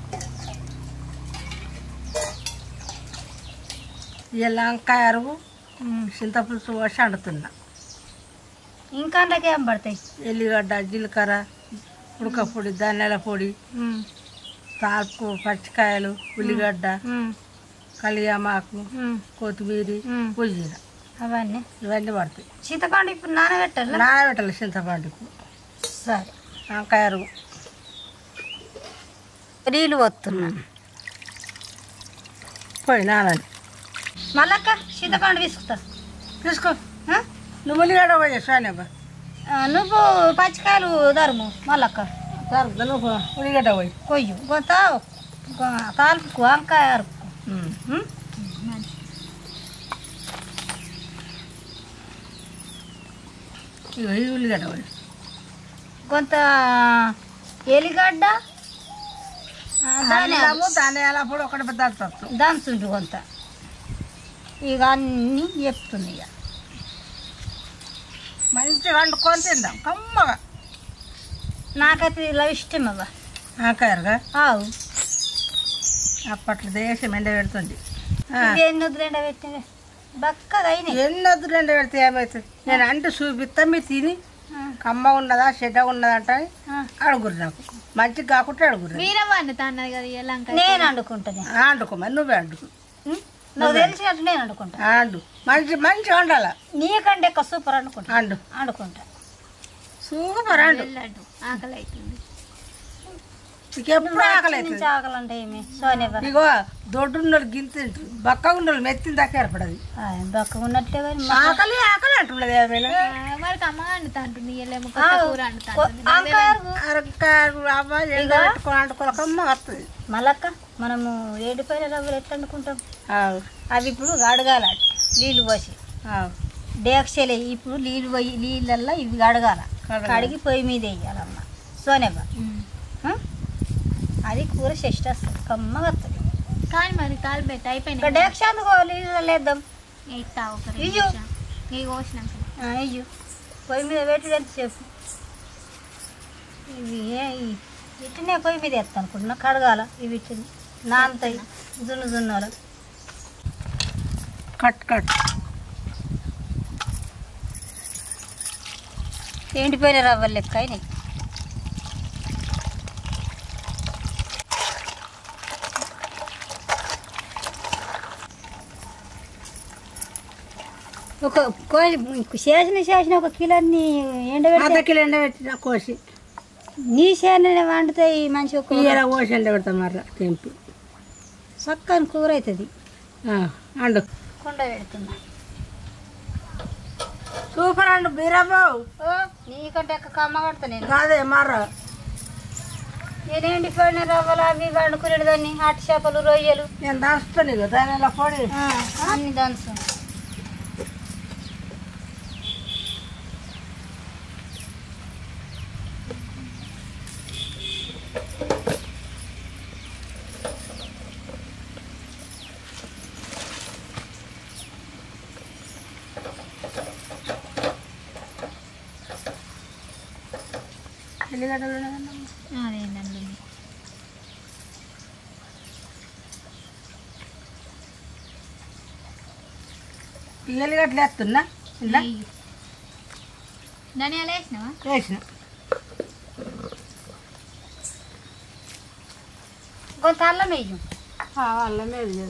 ఇలా వంకాయ అరుగు చింతపులుసు పోసి వండుతున్నా ఇంకా అందులోకి ఏం పడతాయి ఎల్లిగడ్డ జీలకర్ర ఉడక పొడి ధనియాల పొడి ఉమ్, తాల్పు పచ్చికాయలు ఉల్లిగడ్డ ఉమ్, కలియామాకు ఉమ్, కొత్తిమీర ఉమ్. పుదీనా అవన్నీ ఇవన్నీ పడతాయి చింతపండు ఇప్పుడు నానబెట్టాలా నానబెట్టాలి చింతపండుకు సరే వంకాయ అరుగు నీళ్ళు వస్తున్నా పోయి నానని మళ్ళక్క చింతపండు విసుకుతా తీసుకో ఆ? నువ్వు ఉల్లిగడ్డ పోయి సానేబా ఆ, నువ్వు పచ్చికాయలు ధరుము మళ్ళక్క సరే నువ్వు ఉల్లిగడ్డ పోయి కొయ్యు కొంత గొ- తాలుపుకు వంకాయ అరుపు ఉమ్? ఇగో ఈ ఉల్లిగడ్డ పోయి కొంత ఎలిగడ్డ ఆ, ధనియాలు అల్లము ధనియాల పొడి ఒకటి పెద్ద దంచు. దంచుండు కొంత ఇక అన్నీ చెప్తుంది ఇక మంచిగా వండుకొని తిందాం కమ్మగా నాకైతే ఇలా ఇష్టం అవ్వ వంకాయరుగా ఆవు అప్పట్లో దేశం ఎండ పెడుతుంది ఆ. ఇవి ఎన్ని వద్దులేండ పెట్టినవి బక్కగా అయినాయి ఎన్ని వద్దులు ఎండ పెడితే ఏమవుతుంది నేను అంటే చూపిస్తా మీరు తిని ఆ, కమ్మ ఉన్నదా చెడ్డ ఉన్నదా అంటే ఆ. అడుగురు నాకు మంచిగా కాకుంటే అడుగురు మీరే వండుతా అన్నది కదా ఇలా వంకాయ నేను వండుకుంటాను అండుకోమని నువ్వే అండు ఉం? నువ్వు తెలిసినట్టు నేను వండుకుంటా అండు మంచి మంచిగా వండాల నీకంటే ఎక్కువ సూపర్ వండుకుంటా అండు వండుకుంటా సూపర్ అండు వెళ్ళండు ఆకలి అవుతుంది నీకు ఎప్పుడు ఆకలి అవుతుంది నుంచి ఆకలంటే ఏమి సోనివ్వ ఇగో దొడ్డున్నోళ్ళు గింత తింటారు బక్క ఉన్నోళ్ళు మెత్తిన దాకా ఏర్పడదు బక్క ఉన్నట్లే కానీ మా- ఆకలి ఆకలి అంటున్నది ఏమైనా ఆ, మరి అమ్మ వండుతా అంటుంది ఇయ్యలేమో కొత్త ఆవు. కూర వండుతా కొ- అంటుంది వంకాయ అరుగు. అరకాయలు అవ్వ ఎండ పెట్టుకొని అంటుకోలేకమ్మ వస్తుంది మళ్ళక్క మనము ఏడిపోయిన రవ్వలు ఎట్లా వండుకుంటాం అవి ఇప్పుడు అడగాల నీళ్ళు పోసి డేక్షలే ఇప్పుడు నీళ్ళు పోయి నీళ్ళల్లో ఇవి అడగాల కడగాలి. కడిగి పొయ్యి మీద వేయాలమ్మ సోనేబ అది కూర శిష్ట వస్తుంది కమ్మగా వస్తుంది కానీ మరి తాలు పెట్టి ఇంకా అయిపోయినాయి డేక్ష అందుకో నీళ్ళు లేద్దాం ఇస్తా ఒక ఇయ్యో. ఇవి కోసినాక అయ్యో పొయ్యి మీద పెట్టి ఎంతసేపు ఇవి ఏ- ఈ- ఇట్లనే పొయ్యి మీద వేస్తాను అనుకుంటున్నా కడగాల ఇవి ఇట్లని నానతాయి జున్ను జున్నోలు కట్ కట్ ఎండిపోయిన రవ్వలు లెక్క అయినాయి ఒక కో- చేసిన చేసిన ఒక కిలోని ఎండబెడితే అర్ధ కిలో ఎండ పెట్టిన కోసి నీ చేన వండుతాయి మంచి ఒక ఇయ్యల కోసి ఎండ పెడతాం మర్ర తెంపి చక్కని కూర అవుతుంది ఆ, అండు కుండ పెడుతున్నా సూపర్ అండు బీరాబావు ఓ నీకంటే ఎక్క కమ్మ కడతా నేను కాదే మర్ర నేను ఎండిపోయిన రవ్వలు అవి వండుకునేది దాన్ని అట్టి చేపలు రొయ్యలు నేను దాస్తాను ఇక దాని ఇలా పొడి ఆ, అన్ని దంచు ఎల్లిగడ్డలు అదేంటండి ఎల్లిగడ్డలు వేస్తున్నా ఇలా ధనియాలు వేసినావా వేసిన కొంత అల్లం వేయు అల్లం లేదు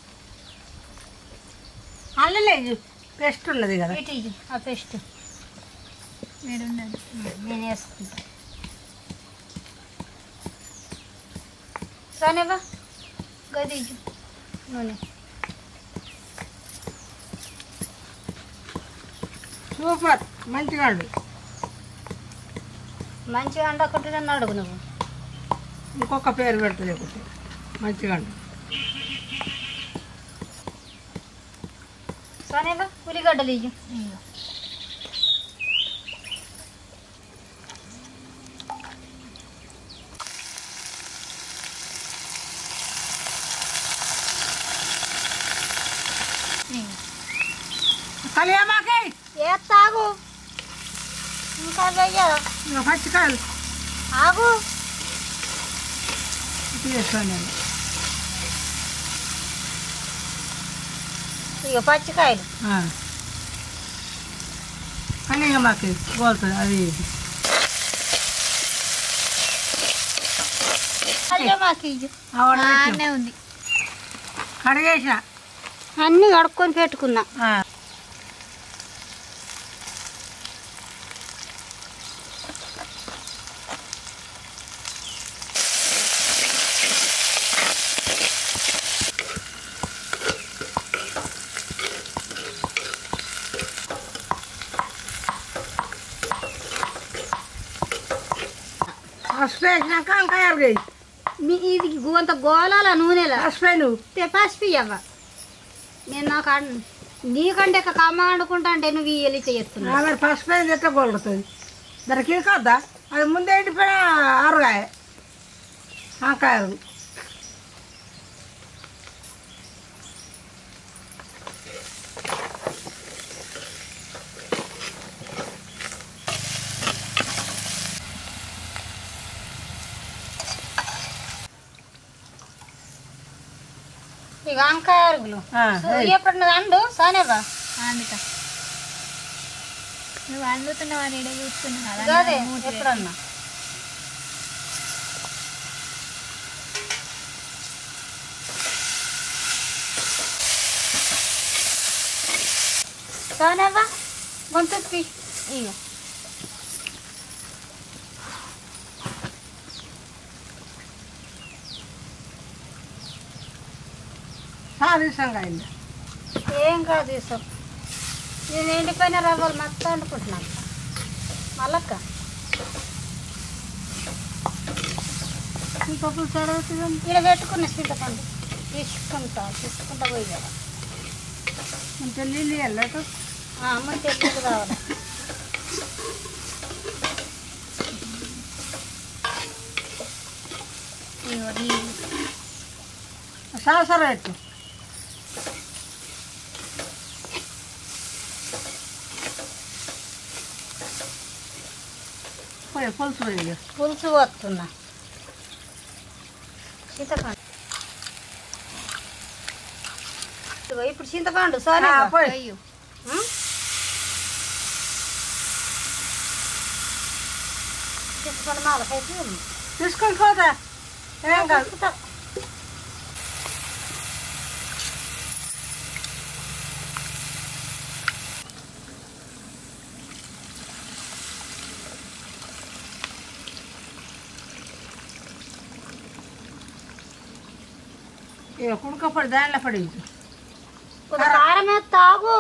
అల్లం లేదు పేస్ట్ ఉన్నది కదా ఇటు ఇయ్యి, ఆ పేస్ట్ మీరు ఉండదు నేను వేసుకుంటా సరేవా గది ఇయ్యి. నూనె సూపర్ మంచిగా అండు మంచిగా అండకుంటే నన్ను అడుగు నువ్వు ఇంకొక పేరు పెడుతుంది ఒకటి మంచిగా అండు సరేవా ఉల్లిగడ్డలు ఇయ్యి కలియామాకే ఏ తాగు ఇంకా వెయ్యదా పచ్చికాయలు ఆగు తీసుకోండి ఇక పచ్చికాయలు కానీ ఇక మాకు పోతుంది అది అయ్యో మాకు ఇయ్యు. ఆవిడ ఆడనే ఉంది కడిగేసిన అన్నీ కడుక్కొని పెట్టుకున్నా ఆ. పసుపు వేసినాక వంకాయలు వేయి మీ ఇది కొంత గోళాల నూనెలా పసుపు వేయి నువ్వు తే పసిపి అవ్వ నేను నాకు అన్- నీకంటే ఇక కమ్మ అనుకుంటా అంటే నువ్వు ఈ ఎలిత చేస్తున్నా ఆమె పసుపు వేసి ఎట్లా కొలుగుతుంది దానికి ఇరుకొద్దా అది ముందే ఎండిపోయిన ఆరుగాయ వంకాయలు ఇక వంకాయ అరుగులు ఆ, వేయి. ఎప్పుడు అండు సానేబా అందుక నువ్వు వండుతున్నావు అని ఇడే కూర్చున్నావు కాదే ఎప్పుడన్నా సానేబా గొంతు ఇక సాధిసంగా అయింది ఏం కాదు తీసాం నేను ఎండిపోయిన రవ్వలు మొత్తం వండుకుంటున్నాను మళ్ళక్క ఇంకొకరు చదువుతుంది ఇక్కడ పెట్టుకున్న చింతపండు తీసుకుంటా తీసుకుంటా పోయి కదా ఇంత నీళ్ళు వెళ్ళట్టు అమ్మ తెలియదు కావాలి ఇదిగో నీళ్ళు. సంవత్సరం పెట్టు పోయి పులుసు పోయి ఇక. పులుసు పోతున్నా చింతపండు ఇదిగో ఇప్పుడు చింతపండు సరే ఆ, పోయి అయ్యో చింతపండు మాలకైతే ఉంది తీసుకొని పోతా ఏం కాదు ఇక కుడకపడి దానిలో పడి కొద్ది కారం వేసి తాగు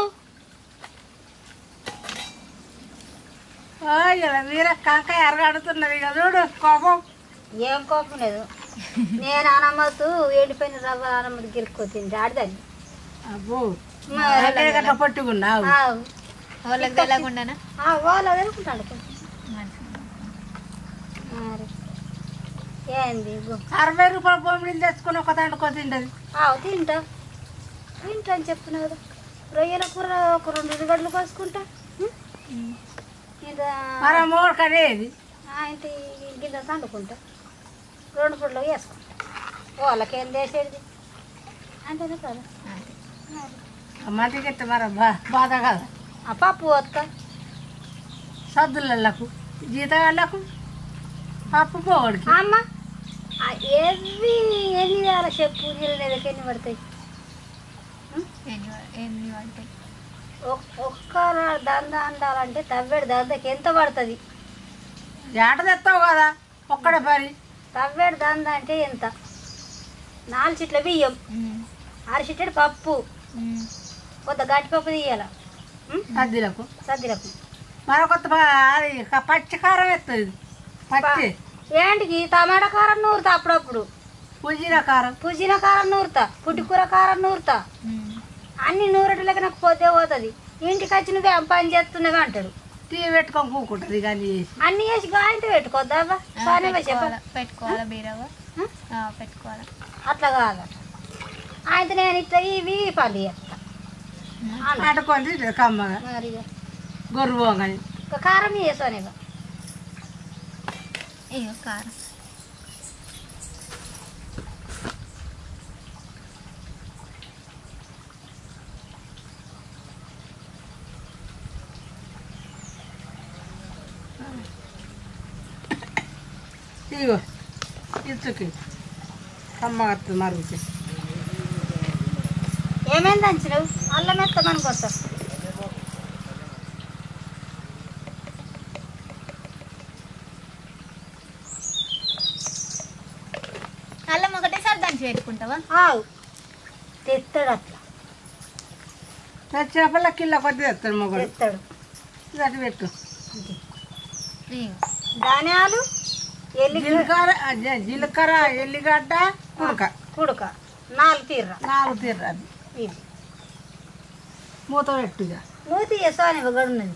ఇలా వీర కాంకాయ ఎరగాడుతున్నది ఇక చూడు కోపం ఏం కోపం లేదు నేను అనమ్మతు ఎండిపోయిన రవ్వ అనమ్మది గిరుక్కో తింటే ఆడదాన్ని అబ్బో గట్ట పట్టుకున్నావు వాళ్ళకి తెలియకుండానా వాళ్ళు అనుకుంటాడు మరి ఏంది ఇగో. అరవై రూపాయల బొమ్మిడిలు తెచ్చుకొని ఒక దండుకో తింటది ఆవు తింటా తింటా అని చెప్తున్నా కదా రొయ్యల కూర ఒక రెండు ఉల్లిగడ్డలు కోసుకుంటా ఉం? ఇంత మన మూడు కనేది ఆ ఇంటి గింజ తండుకుంటా రెండు పుట్లు వేసుకుంటా వాళ్ళకేం చేసేది అంతేనే కదా మరి. మంటికి ఎత్తే మరి బా బాధ కదా ఆ పప్పు వస్తా సద్దులకు జీతగాళ్ళకు పప్పు పోవడికి అమ్మ ఆ ఎన్ని ఎన్ని వేల చెప్పు నీళ్ళ నెలకి ఎన్ని పడతాయి ఎన్ని ఎన్ని పడతాయి ఒక్- ఒక్క దంద అండాలంటే తవ్వేడు దందకి ఎంత పడుతుంది ఏట తెస్తావు కదా ఒక్కడే పని తవ్వేడు దంద అంటే ఎంత నాలుగు చిట్ల బియ్యం ఆరు చిట్టెడు పప్పు కొత్త గట్టి పప్పు తీయాల సద్దులకు సద్దిరకు మరొకొత్త ప- అది క- పచ్చి కారం ఎత్తది పచ్చి ఏంటికి టమాటా కారం నూరుతా అప్పుడప్పుడు పుదీనా కారం పుదీనా కారం నూరుతా పుట్టికూర కారం నూరుతా అన్ని నూరటలకి నాకు పోతే పోతుంది ఇంటికి వచ్చి నువ్వే పని చేస్తున్నవి అంటాడు టీ పెట్టుకొని కూకుంటుంది కానీ చేసి అన్ని వేసి గాయంతో పెట్టుకోద్దా అబ్బా సానే చెప్పాలి పెట్టుకోవాలా పెట్టుకోవాలా బీరవ్వ ఆ, పెట్టుకోవాలా అట్లా కాదట ఆయన నేను ఇట్లా ఇవి పని చేస్తా అన్న. అటుకొని తింటది కమ్మగా మరి ఇక. గొర్రు పోగాని ఇక కారం వేసాను ఇక ఇగో కారం ఇగో ఇచ్చుకి కమ్మగత్తు మరుగుతుంది ఏమైంది అంచినావు అల్లం ఎత్తమని కొత్త అల్లం ఒకటేసారి దంచి పెట్టుకుంటావా ఆవు తెస్తాడు అట్లా చేపల కిల్ల కొద్ది తెస్తాడు మొగడు తెస్తాడు గట్టి పెట్టు ఇగో. ధనియాలు ఎల్లి జీలకర్ర ఆ, జీ- జీలకర్ర ఎల్లిగడ్డ కుడక కుడక నాలుగు తీర్ర నాలుగు తీర్ర అది ఇది మూత పెట్టుగా మూతి వేసాని ఉన్నది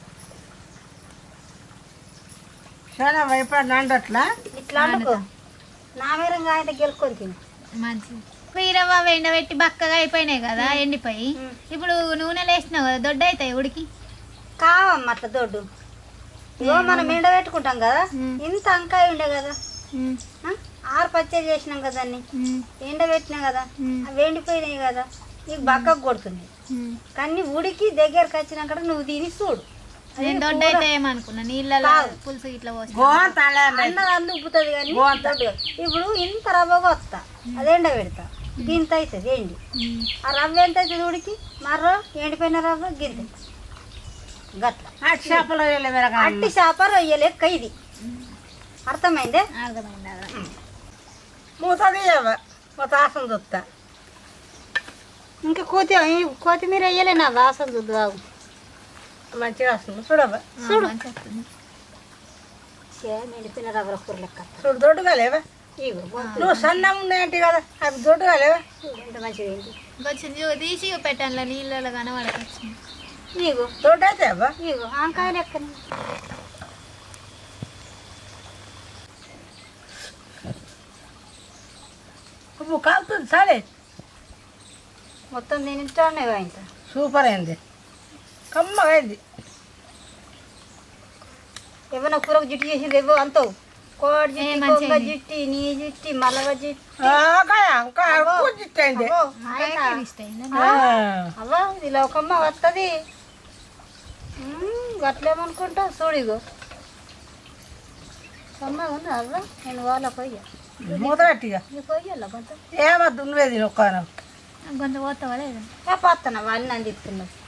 చాలా భయపడి అండట్లా ఇట్లా అనుకో నా మీరంగా ఆయన గెలుకొని తిని మంచిది వీరవ్వ ఎండబెట్టి బక్కగా అయిపోయినాయి కదా ఎండిపోయి ఉమ్. ఇప్పుడు నూనెలు వేసినావు కదా దొడ్డ అవుతాయి ఉడికి కావమ్మ అట్లా దొడ్డు ఇగో మనం ఎండ పెట్టుకుంటాం కదా ఉమ్. ఇంత అంకాయ ఉండే కదా ఆ? ఆరు పచ్చడి చేసినాం కదా దాన్ని ఎండ పెట్టినా కదా ఉమ్. అవి ఎండిపోయినాయి కదా నీకు బక్కకు కొడుతున్నాయి కానీ ఉడికి దగ్గరకు వచ్చినాక నువ్వు తిని చూడు నేను దొడ్డ అయితే ఏమనుకున్నా నీళ్ళలో కాదు. పులుసు ఇట్లా పోసి గోన్ తల అన్న అల్లు ఉబ్బుతుంది కానీ బాగుంది. దొడ్డుగా. ఇప్పుడు ఇంత రవ్వగా వస్తా అది ఎండ పెడతా గింత అవుతుంది ఎండి ఆ రవ్వ ఎంత అవుతుంది ఉడికి మర్ర ఎండిపోయిన రవ్వ గింత గట్ల అటు చేపలు వెళ్ళే అట్టి చేప రొయ్య లెక్క ఇది అర్థమైందే అర్థమైంది అర్థమైంది. మూత తీయవ మూత ఆసం చూస్తా ఇంకా కొత్తి కొత్తిమీర వేయలే నా వాసన చూద్దాం మంచిగా వస్తుంది చూడవ ఆ, మంచిగా వస్తుంది. ఎండిపోయిన రవ్వ కూర లెక్క చూడు దొడ్డుగా లేవా ఇగో నువ్వు సన్నం ఉన్నాయంటి కదా అవి దొడ్డుగా లేవా చూడు ఎంత మంచిగా ఏంటి కొంచెం చూ- తీసి పెట్టాను నీళ్ళలో కనబడకొచ్చింది ఇగో దొడ్డు అయితే అవ్వ ఇగో ఆంకాయ లెక్కని ఉప్పు కాలుతుంది సరే మొత్తం తింటానే ఇంత సూపర్ అయింది కమ్మగా అయింది ఏమైనా కూరకు జుట్టు చేసింది ఏవో అంతవు కోడి ఏ జుట్టి మంచిగా కొంగ అయింది. జుట్టి నీ జుట్టి మలవ జుట్టి ఆ, కాయ, కాయ, ఎక్కువ జిట్టు అయింది అవ్వో, ఆయతా. ఆ, అవ్వా ఇది లోకమ్మ వస్తుంది గట్లేమనుకుంటా చూడు ఇగో సమ్మగా ఉంది అవ్వ నేను వాళ్ళ పోయ్యా మూత పెట్టిగా నీ పోయ్యాల కొంత ఏమద్దు నువ్వే తిను ఒక్క కొంత పోతావా లేదా ఏ పోతున్నా వాళ్ళని అందిస్తున్నావు